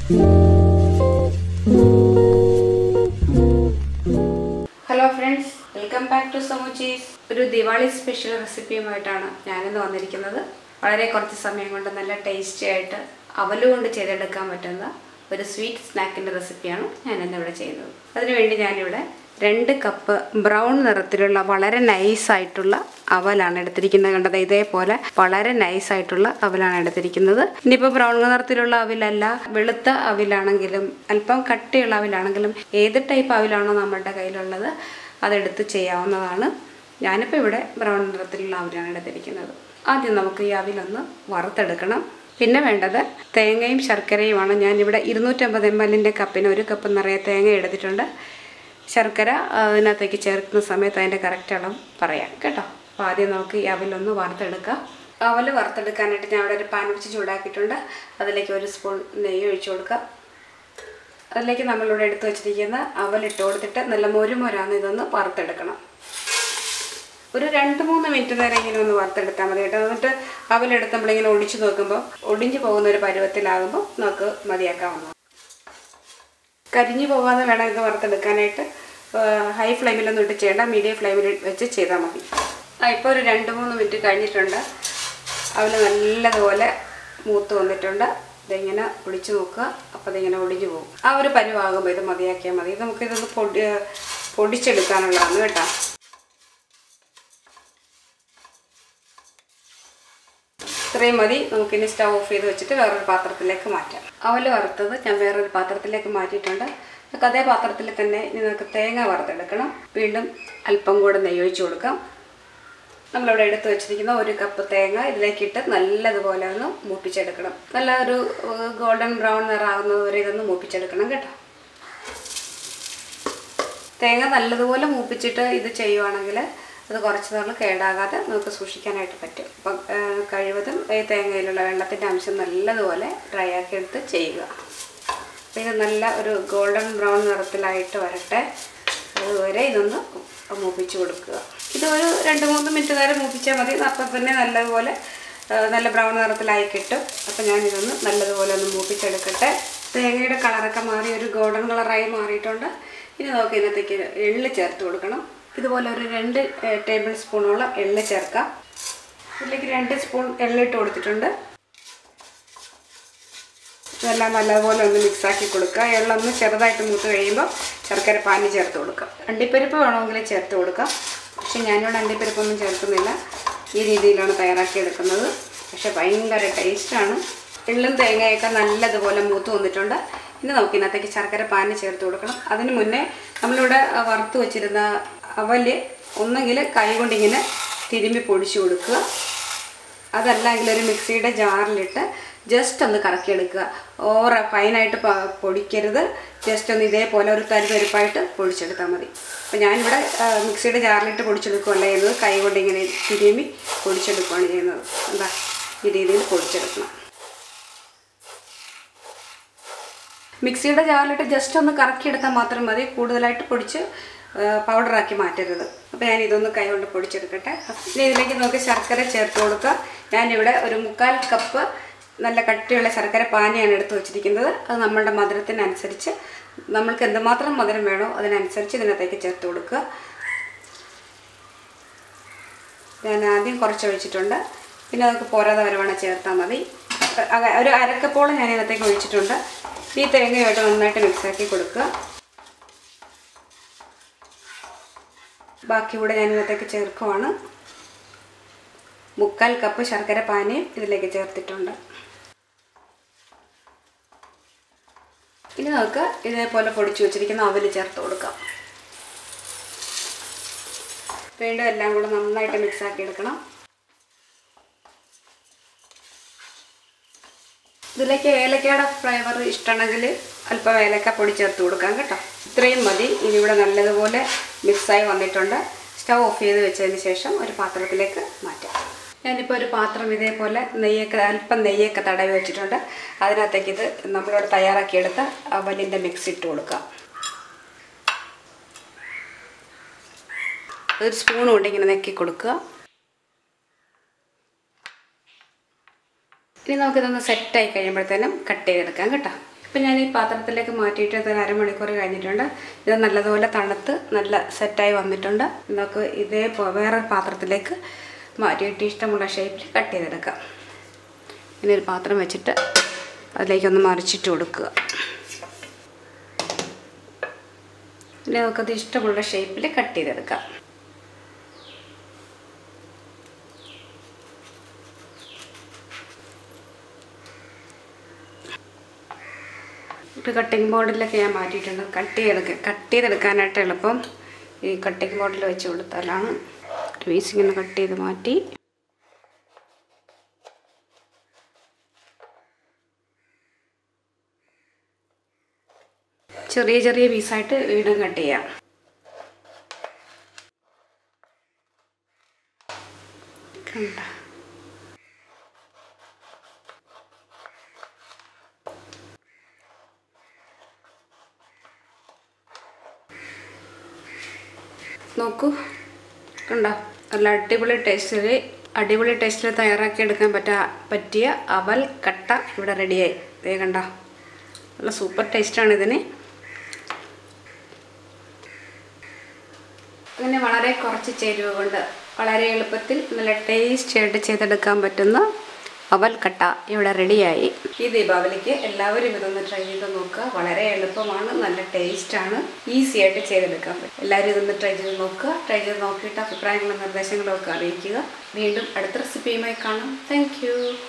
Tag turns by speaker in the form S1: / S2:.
S1: hello friends welcome back to സമൂച്ചീസ് ഒരു Diwali special റെസിപ്പിയുമായിട്ടാണ് ഞാനിന്ന് വന്നിരിക്കുന്നത് വളരെ കുറച്ച് സമയം കൊണ്ട് നല്ല ടേസ്റ്റി ആയിട്ട് അവല് കൊണ്ട് ചെയ്തെടുക്കാൻ പറ്റുന്ന ഒരു സ്വീറ്റ് സ്നാക്കിൻ്റെ റെസിപ്പിയാണ് ഞാനിന്ന് ഇവിടെ ചെയ്യുന്നത് അതിനുവേണ്ടി ഞാനിവിടെ രണ്ട് കപ്പ് ബ്രൗൺ നിറത്തിലുള്ള വളരെ നൈസായിട്ടുള്ള അവലാണ് എടുത്തിരിക്കുന്നത് കണ്ടത് ഇതേപോലെ വളരെ നൈസായിട്ടുള്ള അവലാണ് എടുത്തിരിക്കുന്നത് ഇനിയിപ്പോൾ ബ്രൗൺ നിറത്തിലുള്ള അവിലല്ല വെളുത്ത അവിലാണെങ്കിലും അല്പം കട്ടിയുള്ള അവിലാണെങ്കിലും ഏത് ടൈപ്പ് അവിലാണോ നമ്മുടെ കയ്യിലുള്ളത് അതെടുത്ത് ചെയ്യാവുന്നതാണ് ഞാനിപ്പോൾ ഇവിടെ ബ്രൗൺ നിറത്തിലുള്ള അവിലാണ് എടുത്തിരിക്കുന്നത് ആദ്യം നമുക്ക് ഈ അവിലൊന്ന് വറുത്തെടുക്കണം പിന്നെ വേണ്ടത് തേങ്ങയും ശർക്കരയുമാണ് ഞാനിവിടെ ഇരുന്നൂറ്റമ്പത് എം എല്ലിൻ്റെ കപ്പിന് ഒരു കപ്പ് നിറയെ തേങ്ങ എടുത്തിട്ടുണ്ട് ശർക്കര അതിനകത്തേക്ക് ചേർക്കുന്ന സമയത്ത് അതിൻ്റെ കറക്റ്റ് അളവ് പറയാം കേട്ടോ അപ്പോൾ ആദ്യം നമുക്ക് ഈ അവലൊന്ന് വറുത്തെടുക്കാം അവൽ വറുത്തെടുക്കാനായിട്ട് ഞാൻ അവിടെ ഒരു പാൻ വെച്ച് ചൂടാക്കിയിട്ടുണ്ട് അതിലേക്ക് ഒരു സ്പൂൺ നെയ്യ് ഒഴിച്ചു കൊടുക്കാം അതിലേക്ക് നമ്മളിവിടെ എടുത്തു വെച്ചിരിക്കുന്ന അവലിട്ട് കൊടുത്തിട്ട് നല്ല മൊരുമൊരാന്ന് ഇതൊന്ന് വറുത്തെടുക്കണം ഒരു രണ്ട് മൂന്ന് മിനിറ്റ് നേരം ഇങ്ങനെ ഒന്ന് വറുത്തെടുത്താൽ മതി കേട്ടോ എന്നിട്ട് അവലെടുത്ത് ഇങ്ങനെ ഒടിച്ചു നോക്കുമ്പോൾ ഒടിഞ്ഞു പോകുന്ന ഒരു പരുവത്തിലാകുമ്പോൾ നമുക്ക് മതിയാക്കാവുന്നതാണ് കരിഞ്ഞു പോകാതെ വേണം ഇത് വറുത്തെടുക്കാനായിട്ട് ഹൈ ഫ്ലെയിമിലൊന്നും ഇട്ട് ചെയ്യേണ്ട മീഡിയം ഫ്ലെയിമിൽ വെച്ച് ചെയ്താൽ മതി ആ ഇപ്പോൾ ഒരു രണ്ട് മൂന്ന് മിനിറ്റ് കഴിഞ്ഞിട്ടുണ്ട് അവൽ നല്ലതുപോലെ മൂത്ത് വന്നിട്ടുണ്ട് ഇതിങ്ങനെ ഒടിച്ച് നോക്കുക അപ്പോൾ ഇതിങ്ങനെ ഒടിഞ്ഞു പോകും ആ ഒരു പരുവാകുമ്പോൾ ഇത് മതിയാക്കിയാൽ മതി ഇത് നമുക്കിതൊന്ന് പൊടി പൊടിച്ചെടുക്കാനുള്ളതാണ് കേട്ടോ ഇത്രയും മതി നമുക്കിനി സ്റ്റവ് ഓഫ് ചെയ്ത് വെച്ചിട്ട് വേറൊരു പാത്രത്തിലേക്ക് മാറ്റാം അവൽ വറുത്തത് ഞാൻ വേറൊരു പാത്രത്തിലേക്ക് മാറ്റിയിട്ടുണ്ട് നമുക്ക് അതേ പാത്രത്തിൽ തന്നെ ഇനി നമുക്ക് തേങ്ങ വറുത്തെടുക്കണം വീണ്ടും അല്പം കൂടെ നെയ്യ് ഒഴിച്ച് കൊടുക്കാം നമ്മളിവിടെ എടുത്ത് വെച്ചിരിക്കുന്ന ഒരു കപ്പ് തേങ്ങ ഇതിലേക്കിട്ട് നല്ലതുപോലെ ഒന്ന് മൂപ്പിച്ചെടുക്കണം നല്ല ഒരു ഗോൾഡൻ ബ്രൗൺ നിറാവുന്നത് വരെ ഇതൊന്ന് മൂപ്പിച്ചെടുക്കണം കേട്ടോ തേങ്ങ നല്ലതുപോലെ മൂപ്പിച്ചിട്ട് ഇത് ചെയ്യുവാണെങ്കിൽ അത് കുറച്ച് നാൾ കേടാകാതെ നമുക്ക് സൂക്ഷിക്കാനായിട്ട് പറ്റും അപ്പം കഴിവതും ഈ തേങ്ങയിലുള്ള വെള്ളത്തിൻ്റെ അംശം നല്ലതുപോലെ ഡ്രൈ ആക്കി എടുത്ത് ചെയ്യുക അപ്പം ഇത് നല്ല ഒരു ഗോൾഡൻ ബ്രൗൺ നിറത്തിലായിട്ട് വരട്ടെ അതുവരെ ഇതൊന്ന് മൂപ്പിച്ച് കൊടുക്കുക ഇത് ഒരു രണ്ട് മൂന്ന് മിനിറ്റ് നേരം മൂപ്പിച്ചാൽ മതി അപ്പം തന്നെ നല്ലതുപോലെ നല്ല ബ്രൗൺ നിറത്തിലായി കിട്ടും അപ്പം ഞാനിതൊന്ന് നല്ലതുപോലെ ഒന്ന് മൂപ്പിച്ചെടുക്കട്ടെ തേങ്ങയുടെ കളറൊക്കെ മാറി ഒരു ഗോൾഡൻ കളറായി മാറിയിട്ടുണ്ട് ഇനി നമുക്ക് ഇതിനകത്തേക്ക് എള്ള് ചേർത്ത് കൊടുക്കണം ഇതുപോലെ ഒരു രണ്ട് ടേബിൾ സ്പൂണോളം എള്ള് ചേർക്കാം ഇതിലേക്ക് രണ്ട് സ്പൂൺ എള്ളിട്ട് കൊടുത്തിട്ടുണ്ട് ഇതെല്ലാം നല്ലതുപോലെ ഒന്ന് മിക്സാക്കി കൊടുക്കുക എള്ളൊന്ന് ചെറുതായിട്ട് മൂത്ത് കഴിയുമ്പോൾ ശർക്കര പാനി ചേർത്ത് കൊടുക്കുക അണ്ടിപ്പരിപ്പ് വേണമെങ്കിൽ ചേർത്ത് കൊടുക്കാം പക്ഷെ ഞാനിവിടെ അണ്ടിപ്പരിപ്പൊന്നും ചേർക്കുന്നില്ല ഈ രീതിയിലാണ് തയ്യാറാക്കി എടുക്കുന്നത് പക്ഷെ ഭയങ്കര ടേസ്റ്റാണ് എള്ളും തേങ്ങയൊക്കെ നല്ലതുപോലെ മൂത്ത് വന്നിട്ടുണ്ട് ഇനി നമുക്ക് ഇതിനകത്തേക്ക് ശർക്കര പാനി ചേർത്ത് കൊടുക്കണം അതിന് മുന്നേ നമ്മളിവിടെ വറുത്ത് വെച്ചിരുന്ന അവല് ഒന്നെങ്കിൽ കൈ കൊണ്ടിങ്ങനെ തിരുമ്മി പൊടിച്ചു കൊടുക്കുക അതല്ലെങ്കിൽ ഒരു മിക്സിയുടെ ജാറിലിട്ട് ജസ്റ്റ് ഒന്ന് കറക്കിയെടുക്കുക ഓവർ ഫൈനായിട്ട് പൊടിക്കരുത് ജസ്റ്റ് ഒന്ന് ഇതേപോലെ ഒരു തരിതരിപ്പായിട്ട് പൊടിച്ചെടുത്താൽ മതി അപ്പോൾ ഞാനിവിടെ മിക്സിയുടെ ജാറിലിട്ട് പൊടിച്ചെടുക്കുകയല്ല ചെയ്യുന്നത് കൈ കൊണ്ട് ഇങ്ങനെ തിരുമ്മി പൊടിച്ചെടുക്കുകയാണ് ചെയ്യുന്നത് എന്താ ഈ രീതിയിൽ പൊടിച്ചെടുക്കണം മിക്സിയുടെ ജാറിലിട്ട് ജസ്റ്റ് ഒന്ന് കറക്കിയെടുത്താൽ മാത്രം മതി കൂടുതലായിട്ട് പൊടിച്ച് പൗഡറാക്കി മാറ്റരുത് അപ്പോൾ ഞാൻ ഇതൊന്ന് കൈ കൊണ്ട് പൊടിച്ചെടുക്കട്ടെ ഇനി ഇതിലേക്ക് നമുക്ക് ശർക്കര ചേർത്ത് കൊടുക്കുക ഞാനിവിടെ ഒരു മുക്കാൽ കപ്പ് നല്ല കട്ടിയുള്ള ശർക്കര പാനിയാണ് എടുത്ത് വെച്ചിരിക്കുന്നത് അത് നമ്മളുടെ മധുരത്തിനനുസരിച്ച് നമ്മൾക്ക് എന്തുമാത്രം മധുരം വേണോ അതിനനുസരിച്ച് ഇതിനകത്തേക്ക് ചേർത്ത് കൊടുക്കുക ഞാൻ ആദ്യം കുറച്ച് ഒഴിച്ചിട്ടുണ്ട് പിന്നെ നമുക്ക് പോരാതെ വരവാണ് ചേർത്താൽ മതി ഒരു അരക്കപ്പോളം ഞാൻ ഇതിനകത്തേക്ക് ഒഴിച്ചിട്ടുണ്ട് ഈ തേങ്ങയായിട്ട് നന്നായിട്ട് മിക്സാക്കി കൊടുക്കുക ബാക്കി കൂടെ ഞാൻ ഇതിനകത്തേക്ക് ചേർക്കുവാണ് മുക്കാൽ കപ്പ് ശർക്കര പാനിയും ഇതിലേക്ക് ചേർത്തിട്ടുണ്ട് ഇനി നമുക്ക് ഇതേപോലെ പൊടിച്ചു വെച്ചിരിക്കുന്ന അവല് ചേർത്ത് കൊടുക്കാം വീണ്ടും എല്ലാം കൂടെ നന്നായിട്ട് മിക്സ് ആക്കി എടുക്കണം ഇതിലേക്ക് ഏലക്കയുടെ ഫ്ലേവർ ഇഷ്ടമാണെങ്കിൽ അല്പം ഏലക്ക പൊടി ചേർത്ത് കൊടുക്കാം കേട്ടോ ഇത്രയും മതി ഇതിവിടെ നല്ലതുപോലെ മിക്സായി വന്നിട്ടുണ്ട് സ്റ്റവ് ഓഫ് ചെയ്ത് വെച്ചതിന് ശേഷം ഒരു പാത്രത്തിലേക്ക് മാറ്റാം ഞാനിപ്പോൾ ഒരു പാത്രം ഇതേപോലെ നെയ്യൊക്കെ അല്പം നെയ്യൊക്കെ തടവി വെച്ചിട്ടുണ്ട് അതിനകത്തേക്ക് ഇത് നമ്മളിവിടെ തയ്യാറാക്കിയെടുത്ത അവലിൻ്റെ മിക്സ് ഇട്ട് കൊടുക്കാം ഒരു സ്പൂൺ കൊണ്ട് ഇങ്ങനെ നെക്കി കൊടുക്കുക ഇനി നമുക്കിതൊന്ന് സെറ്റായി കഴിയുമ്പോഴത്തേനും കട്ട് ചെയ്തെടുക്കാം കേട്ടോ ഇപ്പം ഞാൻ ഈ പാത്രത്തിലേക്ക് മാറ്റിയിട്ട് ഇത് ഒരു അരമണിക്കൂർ കഴിഞ്ഞിട്ടുണ്ട് ഇത് നല്ലതുപോലെ തണുത്ത് നല്ല സെറ്റായി വന്നിട്ടുണ്ട് നമുക്ക് ഇതേ പോ- വേറൊരു പാത്രത്തിലേക്ക് മാറ്റിയിട്ട് ഇഷ്ടമുള്ള ഷേപ്പിൽ കട്ട് ചെയ്തെടുക്കാം ഇനി ഒരു പാത്രം വെച്ചിട്ട് അതിലേക്കൊന്ന് മറിച്ചിട്ട് കൊടുക്കുക ഇനി നമുക്കത് ഇഷ്ടമുള്ള ഷേപ്പിൽ കട്ട് ചെയ്തെടുക്കാം ഒരു കട്ടിംഗ് ബോർഡിലൊക്കെ ഞാൻ മാറ്റിയിട്ടുണ്ട് കട്ട് ചെയ്തെടുക്കാൻ കട്ട് ചെയ്തെടുക്കാനായിട്ട് എളുപ്പം ഈ കട്ടിംഗ് ബോർഡിൽ വെച്ച് കൊടുത്താലാണ് ഒരു പീസ് ഇങ്ങനെ കട്ട് ചെയ്ത് മാറ്റി ചെറിയ ചെറിയ പീസായിട്ട് വീണ്ടും കട്ട് ചെയ്യാം കണ്ട നോക്കൂ കണ്ടോ നല്ല അടിപൊളി ടേസ്റ്റിൽ അടിപൊളി ടേസ്റ്റിൽ തയ്യാറാക്കി എടുക്കാൻ പറ്റാ പറ്റിയ അവൽ കട്ട ഇവിടെ റെഡിയായി ദേ കണ്ടോ നല്ല സൂപ്പർ ടേസ്റ്റാണ് ഇതിന് അങ്ങനെ വളരെ കുറച്ച് ചേരുവ കൊണ്ട് വളരെ എളുപ്പത്തിൽ നല്ല ടേസ്റ്റി ആയിട്ട് ചെയ്തെടുക്കാൻ പറ്റുന്ന അവൽ കട്ട ഇവിടെ റെഡിയായി ഈ ദീപാവലിക്ക് എല്ലാവരും ഇതൊന്ന് ട്രൈ ചെയ്ത് നോക്കുക വളരെ എളുപ്പമാണ് നല്ല ടേസ്റ്റാണ് ഈസി ആയിട്ട് ചെയ്തെടുക്കാൻ പറ്റും എല്ലാവരും ഇതൊന്ന് ട്രൈ ചെയ്ത് നോക്കുക ട്രൈ ചെയ്ത് നോക്കിയിട്ട് അഭിപ്രായങ്ങളും നിർദ്ദേശങ്ങളും ഒക്കെ അറിയിക്കുക വീണ്ടും അടുത്ത റെസിപ്പിയുമായി കാണാം താങ്ക്